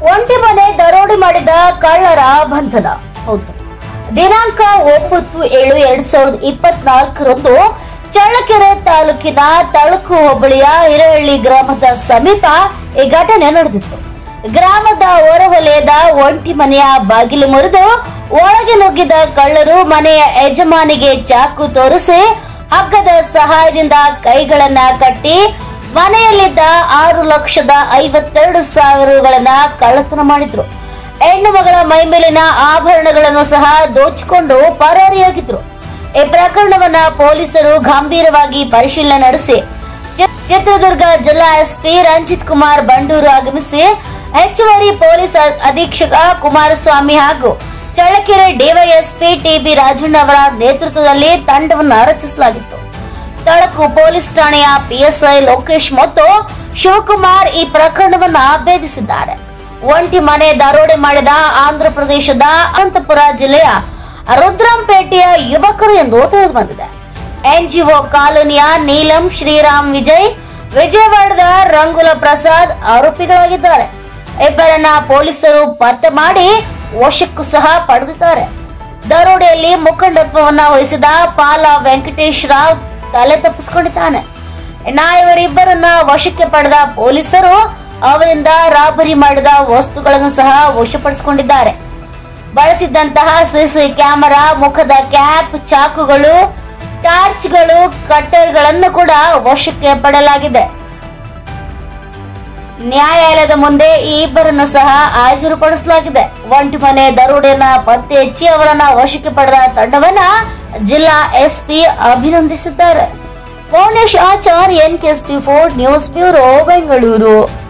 ಒಂಟಿ ಮನೆ ದರೋಡೆ ಮಾಡಿದ ಕಳ್ಳರ ಬಂಧನ ಹೌದು ದಿನಾಂಕ ಒಂಬತ್ತು ಏಳು ಎರಡ್ ಸಾವಿರದ ಇಪ್ಪತ್ನಾಲ್ಕರಂದು ಚಳ್ಳಕೆರೆ ತಾಲೂಕಿನ ತಳಕು ಹೋಬಳಿಯ ಹಿರೇಹಳ್ಳಿ ಗ್ರಾಮದ ಸಮೀಪ ಈ ಘಟನೆ ನಡೆದಿತ್ತು ಗ್ರಾಮದ ಹೊರವಲಯದ ಒಂಟಿ ಮನೆಯ ಬಾಗಿಲು ಮುರಿದು ಒಳಗೆ ನುಗ್ಗಿದ ಕಳ್ಳರು ಮನೆಯ ಯಜಮಾನಿಗೆ ಚಾಕು ತೋರಿಸಿ ಹಗ್ಗದ ಸಹಾಯದಿಂದ ಕೈಗಳನ್ನ ಕಟ್ಟಿ ಮನೆಯಲ್ಲಿದ್ದ ಆರು ಲಕ್ಷದ ಐವತ್ತೆರಡು ಸಾವಿರಗಳನ್ನ ಕಳ್ಳತನ ಮಾಡಿದ್ರು ಹೆಣ್ಣು ಮಗಳ ಮೈಮೇಲಿನ ಆಭರಣಗಳನ್ನು ಸಹ ದೋಚಿಕೊಂಡು ಪರಾರಿಯಾಗಿದ್ರು ಈ ಪ್ರಕರಣವನ್ನ ಪೊಲೀಸರು ಗಂಭೀರವಾಗಿ ಪರಿಶೀಲನೆ ನಡೆಸಿ ಚಿ- ಚಿತ್ರದುರ್ಗ ಜಿಲ್ಲಾ ಎಸ್ಪಿ ರಂಜಿತ್ ಕುಮಾರ್ ಬಂಡೂರು ಆಗಮಿಸಿ ಹೆಚ್ಚುವರಿ ಪೊಲೀಸ್ ಅ- ಅಧೀಕ್ಷಕ ಕುಮಾರಸ್ವಾಮಿ ಹಾಗೂ ಚಳ್ಳಕೆರೆ ಡಿವೈಎಸ್ಪಿ ಟಿಬಿ ರಾಜಣ್ಣ ಅವರ ನೇತೃತ್ವದಲ್ಲಿ ತಂಡವನ್ನು ರಚಿಸಲಾಗಿತ್ತು ತಳಕು ಪೊಲೀಸ್ ಠಾಣೆಯ ಪಿಎಸ್ಐ ಲೋಕೇಶ್ ಮತ್ತು ಶಿವಕುಮಾರ್ ಈ ಪ್ರಕರಣವನ್ನ ಭೇದಿಸಿದ್ದಾರೆ ಒಂಟಿ ಮನೆ ದರೋಡೆ ಮಾಡಿದ ಆಂಧ್ರ ಪ್ರದೇಶದ ಅನಂತಪುರ ಜಿಲ್ಲೆಯ ರುದ್ರಂಪೇಟೆಯ ಯುವಕರು ಎಂದು ತಿಳಿದು ಬಂದಿದೆ ಎನ್ಜಿಒ ಕಾಲೋನಿಯ ನೀಲಂ ಶ್ರೀರಾಮ್ ವಿಜಯ್ ವಿಜಯವಾಡದ ರಂಗುಲ ಪ್ರಸಾದ್ ಆರೋಪಿಗಳಾಗಿದ್ದಾರೆ ಇಬ್ಬರನ್ನ ಪೊಲೀಸರು ಪತ್ತೆ ಮಾಡಿ ವಶಕ್ಕೂ ಸಹ ಪಡೆದಿದ್ದಾರೆ ದರೋಡೆಯಲ್ಲಿ ಮುಖಂಡತ್ವವನ್ನ ವಹಿಸಿದ ಪಾಲ ವೆಂಕಟೇಶ್ ರಾವ್ ತಲೆ ತಪ್ಪಿಸಿಕೊಂಡಿದ್ದಾನೆ ಇನ್ನ ಇವರಿಬ್ಬರನ್ನ ವಶಕ್ಕೆ ಪಡೆದ ಪೊಲೀಸರು ಅವರಿಂದ ರಾಬರಿ ಮಾಡಿದ ವಸ್ತುಗಳನ್ನು ಸಹ ವಶಪಡಿಸಿಕೊಂಡಿದ್ದಾರೆ ಬಳಸಿದ್ದಂತಹ ಸಿಸಿ ಕ್ಯಾಮೆರಾ ಮುಖದ ಕ್ಯಾಪ್ ಚಾಕುಗಳು ಟಾರ್ಚ್ಗಳು ಕಟ್ಟರ್ಗಳನ್ನು ಕೂಡ ವಶಕ್ಕೆ ಪಡೆಯಲಾಗಿದೆ ನ್ಯಾಯಾಲಯದ ಮುಂದೆ ಈ ಇಬ್ಬರನ್ನು ಸಹ ಹಾಜರುಪಡಿಸಲಾಗಿದೆ ಒಂಟಿ ಮನೆ ದರೋಡೆಯನ್ನ ಪತ್ತೆ ಹಚ್ಚಿ ಅವರನ್ನ ವಶಕ್ಕೆ ಪಡೆದ ತಂಡವನ್ನ ಜಿಲ್ಲಾ ಎಸ್ಪಿ ಅಭಿನಂದಿಸಿದ್ದಾರೆ Pounesh Achar N K four news bureau Bengaluru